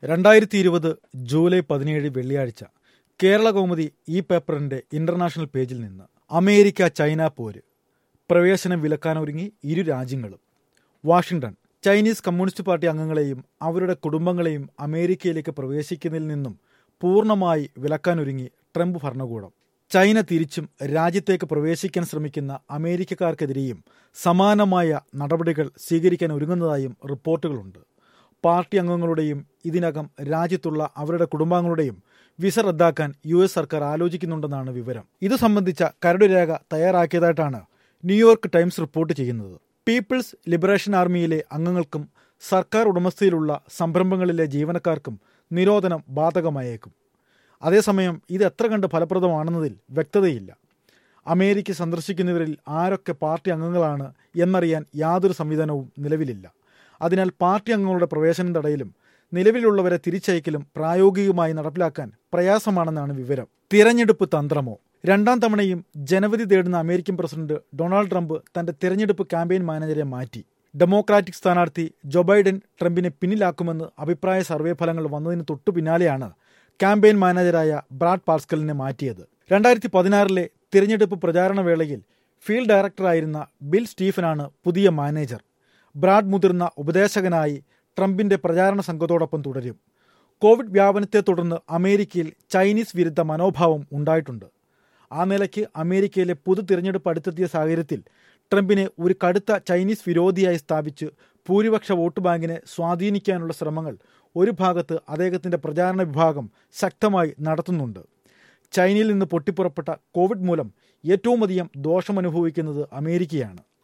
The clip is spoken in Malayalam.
രണ്ടായിരത്തി ഇരുപത് ജൂലൈ പതിനേഴ് വെള്ളിയാഴ്ച കേരള കൗമുദി ഈ പേപ്പറിന്റെ ഇന്റർനാഷണൽ പേജിൽ നിന്ന് അമേരിക്ക ചൈന പോര് പ്രവേശനം വിലക്കാനൊരുങ്ങി ഇരു രാജ്യങ്ങളും വാഷിംഗ്ടൺ ചൈനീസ് കമ്മ്യൂണിസ്റ്റ് പാർട്ടി അംഗങ്ങളെയും അവരുടെ കുടുംബങ്ങളെയും അമേരിക്കയിലേക്ക് പ്രവേശിക്കുന്നതിൽ നിന്നും പൂർണ്ണമായി വിലക്കാനൊരുങ്ങി ട്രംപ് ഭരണകൂടം ചൈന തിരിച്ചും രാജ്യത്തേക്ക് പ്രവേശിക്കാൻ ശ്രമിക്കുന്ന അമേരിക്കക്കാർക്കെതിരെയും സമാനമായ നടപടികൾ സ്വീകരിക്കാൻ ഒരുങ്ങുന്നതായും റിപ്പോർട്ടുകളുണ്ട് പാർട്ടി അംഗങ്ങളുടെയും ഇതിനകം രാജ്യത്തുള്ള അവരുടെ കുടുംബാംഗങ്ങളുടെയും വിസ റദ്ദാക്കാൻ യു എസ് സർക്കാർ ആലോചിക്കുന്നുണ്ടെന്നാണ് വിവരം ഇത് സംബന്ധിച്ച കരടുരേഖ തയ്യാറാക്കിയതായിട്ടാണ് ന്യൂയോർക്ക് ടൈംസ് റിപ്പോർട്ട് ചെയ്യുന്നത് പീപ്പിൾസ് ലിബറേഷൻ ആർമിയിലെ അംഗങ്ങൾക്കും സർക്കാർ ഉടമസ്ഥയിലുള്ള സംരംഭങ്ങളിലെ ജീവനക്കാർക്കും നിരോധനം ബാധകമായേക്കും അതേസമയം ഇത് എത്ര കണ്ട് ഫലപ്രദമാണെന്നതിൽ വ്യക്തതയില്ല അമേരിക്ക സന്ദർശിക്കുന്നവരിൽ ആരൊക്കെ പാർട്ടി അംഗങ്ങളാണ് എന്നറിയാൻ യാതൊരു സംവിധാനവും നിലവിലില്ല അതിനാൽ പാർട്ടി അംഗങ്ങളുടെ പ്രവേശനം തടയലും നിലവിലുള്ളവരെ തിരിച്ചയക്കലും പ്രായോഗികമായി നടപ്പിലാക്കാൻ പ്രയാസമാണെന്നാണ് വിവരം തിരഞ്ഞെടുപ്പ് തന്ത്രമോ രണ്ടാം തവണയും ജനവിധി തേടുന്ന അമേരിക്കൻ പ്രസിഡന്റ് ഡൊണാൾഡ് ട്രംപ് തന്റെ തിരഞ്ഞെടുപ്പ് ക്യാമ്പയിൻ മാനേജരെ മാറ്റി ഡെമോക്രാറ്റിക് സ്ഥാനാർത്ഥി ജോ ബൈഡൻ ട്രംപിനെ പിന്നിലാക്കുമെന്ന് അഭിപ്രായ സർവേ ഫലങ്ങൾ വന്നതിന് തൊട്ടു പിന്നാലെയാണ് ക്യാമ്പയിൻ മാനേജരായ ബ്രാഡ് പാർസ്കലിനെ മാറ്റിയത് രണ്ടായിരത്തി പതിനാറിലെ തിരഞ്ഞെടുപ്പ് പ്രചാരണ വേളയിൽ ഫീൽഡ് ഡയറക്ടറായിരുന്ന ബിൽ സ്റ്റീഫനാണ് പുതിയ മാനേജർ ബ്രാഡ് മുതിർന്ന ഉപദേശകനായി ട്രംപിന്റെ പ്രചാരണ സംഘത്തോടൊപ്പം തുടരും കോവിഡ് വ്യാപനത്തെ തുടർന്ന് അമേരിക്കയിൽ ചൈനീസ് വിരുദ്ധ മനോഭാവം ഉണ്ടായിട്ടുണ്ട് ആ നിലയ്ക്ക് അമേരിക്കയിലെ പൊതു തിരഞ്ഞെടുപ്പ് അടുത്തെത്തിയ സാഹചര്യത്തിൽ ട്രംപിനെ ഒരു കടുത്ത ചൈനീസ് വിരോധിയായി സ്ഥാപിച്ച് ഭൂരിപക്ഷ വോട്ട് ബാങ്കിനെ സ്വാധീനിക്കാനുള്ള ശ്രമങ്ങൾ ഒരു ഭാഗത്ത് അദ്ദേഹത്തിന്റെ പ്രചാരണ വിഭാഗം ശക്തമായി നടത്തുന്നുണ്ട് ചൈനയിൽ നിന്ന് പൊട്ടിപ്പുറപ്പെട്ട കോവിഡ് മൂലം ഏറ്റവും അധികം ദോഷമനുഭവിക്കുന്നത് അമേരിക്കയാണ്